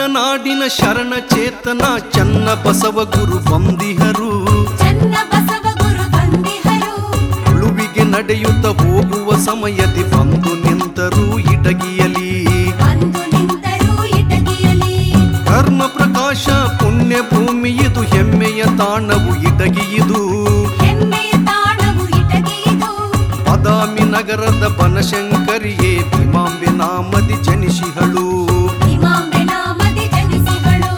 ನಾಡಿನ ಶರಣ ಚೇತನ ಚನ್ನ ಬಸವ ಗುರು ಬಂದಿಹರು ಚನ್ನ ಬಸವ ಗುರು ಬಂದಿಹರು ಉಳುವಿಗೆ ನಡೆಯುತ್ತ ಹೋಗುವ ಸಮಯದಿ ಬಂದು ನಿಂತರು ಇಟಗಿಯಲಿ ಬಂದು ನಿಂತರು ಇಟಗಿಯಲಿ ಧರ್ಮ ಪ್ರಕಾಶ ಪುಣ್ಯ ಭೂಮಿ ಇದು ಹೆಮ್ಮೆಯ ತಾಣವು ಇಟಗಿಯಿದು ಹೆಮ್ಮೆಯ ತಾಣವು ಇಟಗಿಯಿದು ಬಾದಾಮಿ ನಗರದ ಬನಶಂಕರಿಯೇ ಭೀಮಾಂಬೆ ನಾಮದಿ ಜನಿಸಿಹಳು ಹಿಮಾಂಬೆ ನಾಮದಿ ಜನಿಸಿಗಳು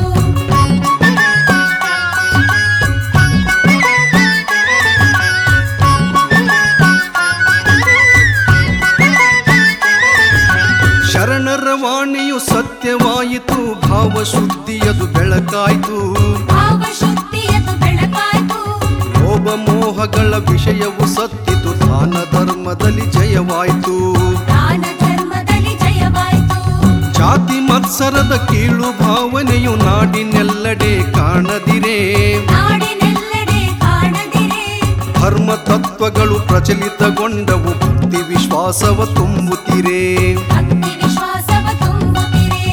ಶರಣರ ವಾಣಿಯು ಸತ್ಯವಾಯಿತು ಭಾವಶುದ್ಧಿಯದು ಬೆಳಕಾಯಿತು ಭಾವ ಶುದ್ಧಿಯದು ಬೆಳಕಾಯ್ತು ಲೋಭ ಮೋಹಗಳ ವಿಷಯವು ಸತ್ತಿತು ದಾನ ಧರ್ಮದಲ್ಲಿ ಜಯವಾಯಿತು ದಾನ ಧರ್ಮದಲ್ಲಿ ಜಯವಾಯ್ತು ಜಾತಿ ಮತ್ಸರದ ಕೀಳು ಭಾವನೆಯು ನಾಡಿನೆಲ್ಲೆಡೆ ಕಾಣದಿರೇ ನಾಡಿನೆಲ್ಲೆಡೆ ಕಾಣದಿರೆ ಧರ್ಮ ತತ್ವಗಳು ಪ್ರಚಲಿತಗೊಂಡವು ಭಕ್ತಿ ವಿಶ್ವಾಸವ ತುಂಬುತ್ತಿರೇ ಭಕ್ತಿ ವಿಶ್ವಾಸವ ತುಂಬುತ್ತಿರೆ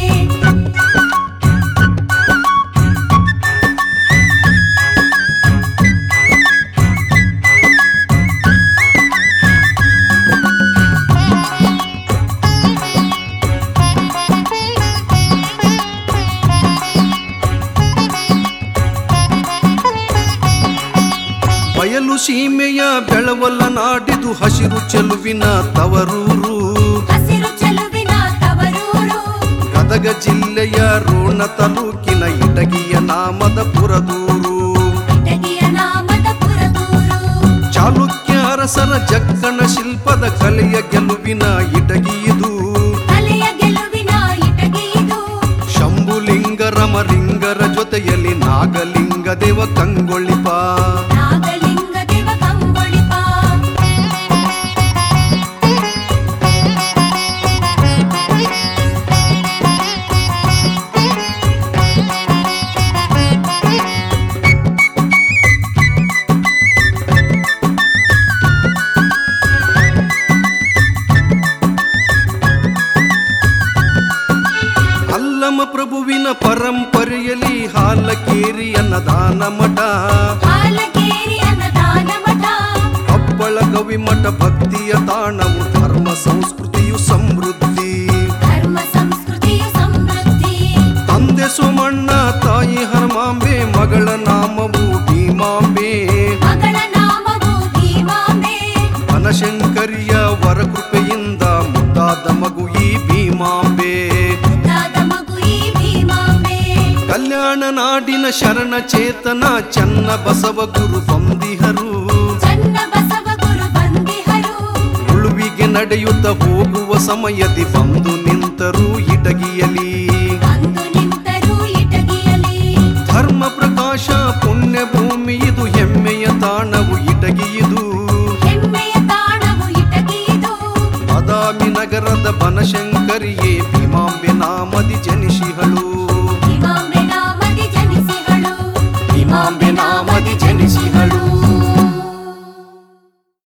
ಬಯಲು ಸೀಮೆಯ ಬೆಳವಲ್ಲ ನಾಡಿದು ಹಸಿರು ಚೆಲುವಿನ ತವರೂರು ಹಸಿರು ಚೆಲುವಿನ ತವರೂರು ಗದಗ ಜಿಲ್ಲೆಯ ರೋಣ ತಾಲೂಕಿನ ಇಟಗಿಯ ನಾಮದ ಪುರದೂರು ಇಟಗಿಯ ನಾಮದ ಪುರದೂರು ಚಾಲುಕ್ಯ ಅರಸರ ಜಕ್ಕಣ ಶಿಲ್ಪದ ಕಲೆಯ ಗೆಲುವಿನ ಇಟಗಿಯಿದು ಕಲೆಯ ಗೆಲುವಿನ ಇಟಗಿಯಿದು ಶಂಭುಲಿಂಗ ರಮಲಿಂಗರ ಜೊತೆಯಲ್ಲಿ ನಾಗಲಿಂಗ ದೇವ ಕಂಗೊಳಿಪ ನಾಗಲಿಂಗ ದೇವ ಕಂಗೊಳಿಪ ಅಲ್ಲಮ ಪ್ರಭುವಿನ ಪರಂಪರೆಯಲ್ಲಿ ಹಾಲಕೇರಿ ಅನ್ನದಾನ ಮಠ ಹಾಲಕೇರಿ ಅನ್ನದಾನ ಮಠ ಹಬ್ಬಳ ಗವಿ ಮಠ ಭಕ್ತಿಯ ತಾಣವು ಧರ್ಮ ಸಂಸ್ಕೃತಿಯು ಸಮೃದ್ಧಿ ಧರ್ಮ ಸಂಸ್ಕೃತಿಯು ಸಮೃದ್ಧಿ ತಂದೆ ಸೋಮಣ್ಣ ತಾಯಿ ಹನುಮಾಂಬೆ ಮಗಳ ನಾಮವು ಭೀಮಾಂಬೆ ಮಗಳ ನಾಮವು ಧೀಮಾಂಬೆ ಬನಶಂಕರಿಯ ವರಕೃಪೆಯಿಂದ ಮುದ್ದಾದ ಮಗು ಈ ಭೀಮಾಂಬೆ ಮುದ್ದಾದ ಮಗು ಈ ಭೀಮಾಂಬೆ ಕಲ್ಯಾಣ ನಾಡಿನ ಶರಣ ಚೇತನ ಚನ್ನ ಬಸವ ಗುರು ಬಂದಿಹರು ಚನ್ನ ಬಸವ ಗುರು ಬಂದಿಹರು ಉಳುವಿಗೆ ನಡೆಯುತ್ತ ಹೋಗುವ ಸಮಯದಿ ಬಂದು ನಿಂತರು ಇಟಗಿಯಲಿ ಬಂದು ನಿಂತರು ಇಟಗಿಯಲಿ ಧರ್ಮ ಪ್ರಕಾಶ ಪುಣ್ಯ ಭೂಮಿ ಇದು ಹೆಮ್ಮೆಯ ತಾಣವು ಇಟಗಿಯಿದು ಹೆಮ್ಮೆಯ ತಾಣವು ಇಟಗಿಯಿದು ಬಾದಾಮಿ ನಗರದ ಬನಶಂಕರಿಯೇ ಭೀಮಾಂಬೆ ನಾಮದಿ ಜನಿಸಿ